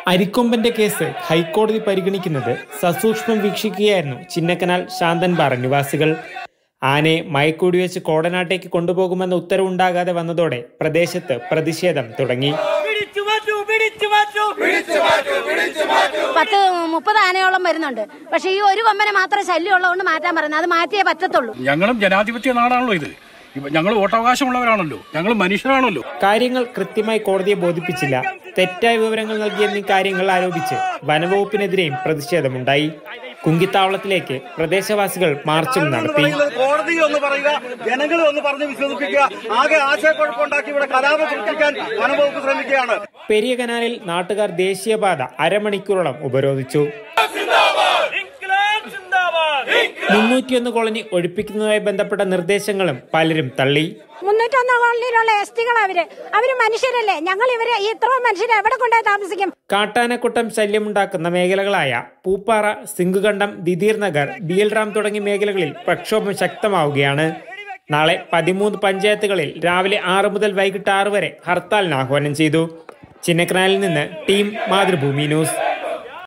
അരിക്കൊമ്പന്റെ case ഹൈക്കോടതി പരിഗണിക്കുന്നത് സസൂക്ഷ്മം വീക്ഷിക്കുകയായിരുന്നു ചിന്നക്കനാൽ ശാന്തൻപാറ നിവാസികൾ ആനയെ മയക്കൂടി വെച്ച് കോടനാട്ടേക്ക് കൊണ്ടുപോകുമെന്ന ഉത്തരവുണ്ടാകാതെ വന്നതോടെ പ്രദേശത്ത് പ്രതിഷേധം തുടങ്ങി പിടിച്ചു മാറ്റൂ പിടിച്ചു മാറ്റൂ പത്ത് മുപ്പത് ആനയോളം വരുന്നുണ്ട് പക്ഷെ ഈ ഒരു കൊമ്പനെ മാത്രം ശല്യം ഉള്ളതുകൊണ്ട് മാറ്റാൻ പറയുന്നത് അത് മാറ്റിയേ പറ്റത്തുള്ളൂ ഞങ്ങളും ജനാധിപത്യ നാടാണല്ലോ ഇത് ഞങ്ങൾ വോട്ടവകാശമുള്ളവരാണല്ലോ ഞങ്ങൾ മനുഷ്യരാണല്ലോ കാര്യങ്ങൾ കൃത്യമായി കോടതിയെ ബോധിപ്പിച്ചില്ല തെറ്റായ വിവരങ്ങൾ നൽകിയെന്നീ കാര്യങ്ങൾ ആരോപിച്ച് വനവകുപ്പിനെതിരെയും പ്രതിഷേധമുണ്ടായി കുങ്കിത്താവളത്തിലേക്ക് പ്രദേശവാസികൾ മാർച്ചും നടത്തി കോടതി ഒന്ന് പറയുക ജനങ്ങളെ ഒന്ന് പറഞ്ഞ് വിശ്വസിപ്പിക്കുക ആകെ ആശയക്കുഴപ്പമുണ്ടാക്കി ഇവിടെ കലാപം സൃഷ്ടിക്കാൻ വനംവകുപ്പ് ശ്രമിക്കുകയാണ് പെരിയ കനാലിൽ നാട്ടുകാർ ദേശീയപാത അരമണിക്കൂറോളം ഉപരോധിച്ചു ഇൻക്ലാബ് സിന്ദാബാദ് മുന്നൂറ്റിയൊന്ന് കോളനി ഒഴിപ്പിക്കുന്നതുമായി ബന്ധപ്പെട്ട നിർദ്ദേശങ്ങളും പലരും തള്ളി മുന്നൂറ്റൊന്ന് കോളനിയിലുള്ള എസ് ടികൾ അവര് അവര് മനുഷ്യരല്ലേ ഞങ്ങൾ ഇവരെ ഈ ഇത്ര മനുഷ്യരെ എവിടെ കൊണ്ടുപോയി താമസിക്കും കാട്ടാനക്കുട്ടം ശല്യമുണ്ടാക്കുന്ന മേഖലകളായ പൂപ്പാറ സിംഗുകണ്ടം ദിദീർ നഗർ ബി എൽ റാം തുടങ്ങിയ മേഖലകളിൽ പ്രക്ഷോഭം ശക്തമാവുകയാണ് നാളെ പതിമൂന്ന് പഞ്ചായത്തുകളിൽ രാവിലെ ആറ് മുതൽ വൈകിട്ട് ആറ് വരെ ഹർത്താലിന് ആഹ്വാനം ചെയ്തു ചിന്നക്കനാലിൽ നിന്ന് ടീം മാതൃഭൂമി ന്യൂസ്